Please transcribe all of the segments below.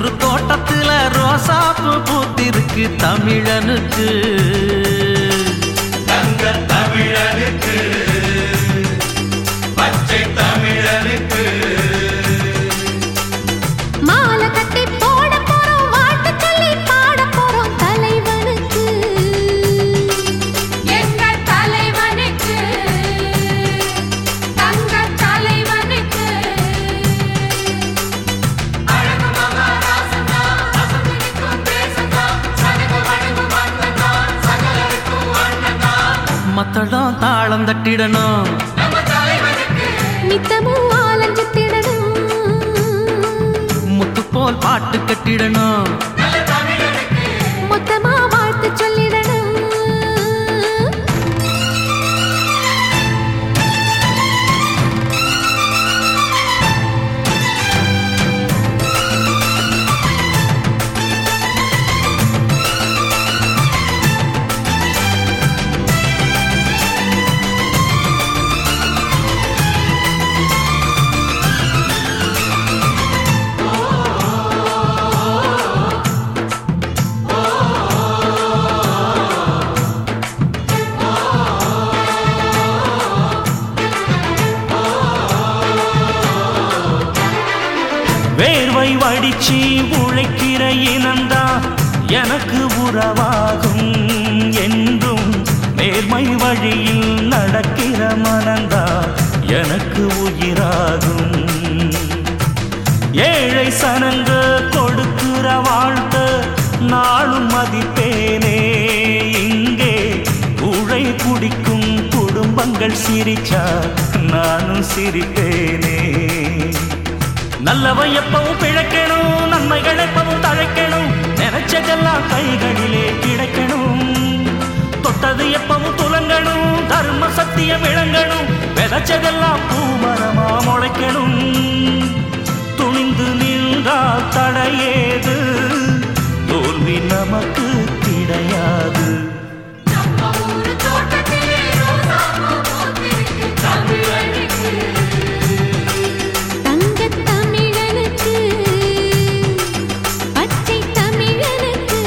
ஒரு தோட்டத்துல ரோசாப்பு பூத்திருக்கு தமிழனுக்கு தங்க தமிழனுக்கு பச்சை தமிழனுக்கு மாலை கட்டி போட போறோம் வாழ்த்து சொல்லி பாட போறோம் தலைவனுக்கு எங்கள் தலைவனுக்கு தங்க தலைவனுக்கு அழகு மகாராசனா அசந்திருக்கும் தேசந்தா சனக வழங்கு மன்னனா சகலருக்கும் அண்ணனா மத்தளம் தாளம் தட்டிடணும் நம்ம தலைவனுக்கு நித்தமும் ஆலஞ்சு திடணும் முத்து போல் பாட்டு கட்டிடணும் நல்ல தமிழனுக்கு மொத்தமா வாழ்த்து சொல்லிடணும் வேர்வை வடிச்சு உழைக்கிற இனந்தா எனக்கு உறவாகும் என்றும் நேர்மை வழியில் நடக்கிற மனந்தா எனக்கு உயிராகும் ஏழை சனங்க கொடுக்கிற வாழ்த்த நாளும் மதிப்பேனே இங்கே உழை குடிக்கும் குடும்பங்கள் சிரிச்சா நானும் சிரிப்பேனே நல்லவன் எப்பவும் பிழைக்கணும் நன்மைகள் எப்பவும் தழைக்கணும் நினைச்சதெல்லாம் கைகளிலே கிடைக்கணும் தொட்டது எப்பவும் துலங்கணும் தர்ம சத்தியம் விளங்கணும் விதைச்சதெல்லாம் பூமரமா முளைக்கணும் துணிந்து நின்றால் தடையேது தோல்வி நமக்கு கிடையாது ஒரு தோட்டத்திலே ரோசாப்பூ பூத்திருக்கு தமிழனுக்கு. தங்கத் தமிழனுக்கு, பச்சை தமிழனுக்கு.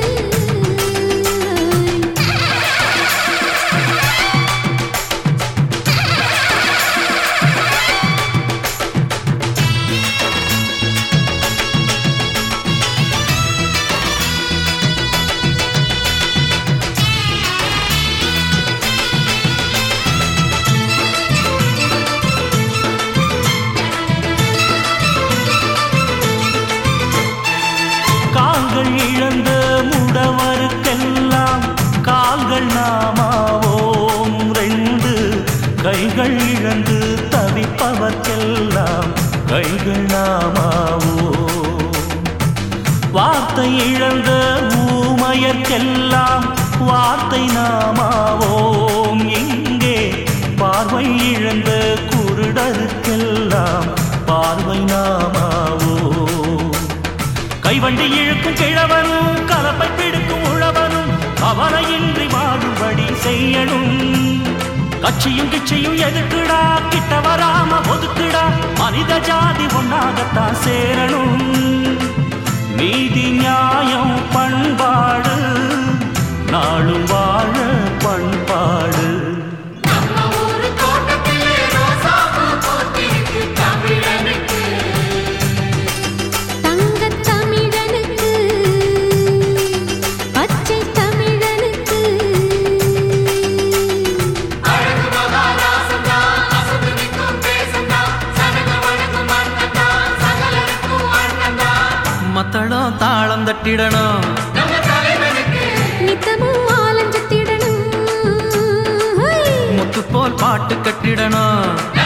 கால்கள் இழந்த முடவருக்கெல்லாம் கால்கள் நாமாவோம் ரெண்டு கைகள் இழந்து தவிப்பவர்க்கெல்லாம் கைகள் நாமாவோ வார்த்தை இழந்த ஊமையர்க்கெல்லாம் வார்த்தை நாமாவோம் இங்கே பார்வை இழந்த குருடருக்கெல்லாம் பார்வை நாமாவோ கைவண்டி இழுக்கும் கிழவனும் கலப்பை பிடிக்கும் உழவனும் கவலையின்றி வாழும்படி செய்யணும் கட்சியும் கிச்சையும் எதுக்குடா கிட்ட வராம ஒதுக்குடா மனித ஜாதி ஒன்னாகத்தான் சேரணும் நீதி நியாயம் பண்பாடு நாளும் வாழ பண்பாடு நம்ம ஒரு தோட்டத்திலே ரோசாப்பூ பூத்திருக்கு தமிழனுக்கு. தங்கத் தமிழனுக்கு, பச்சை தமிழனுக்கு. அழகு மகாராசந்தா அசந்திருக்கும் தேசந்தா சனக வழங்கு மன்னனா சகலருக்கும் அண்ணனா மத்தளம் தாளம் தட்டிடணும் நம்ம தலைவனுக்கு நித்தமும் ஆலஞ்சு திடணும் ஹை! முத்து போல் பாட்டு கட்டிடணும்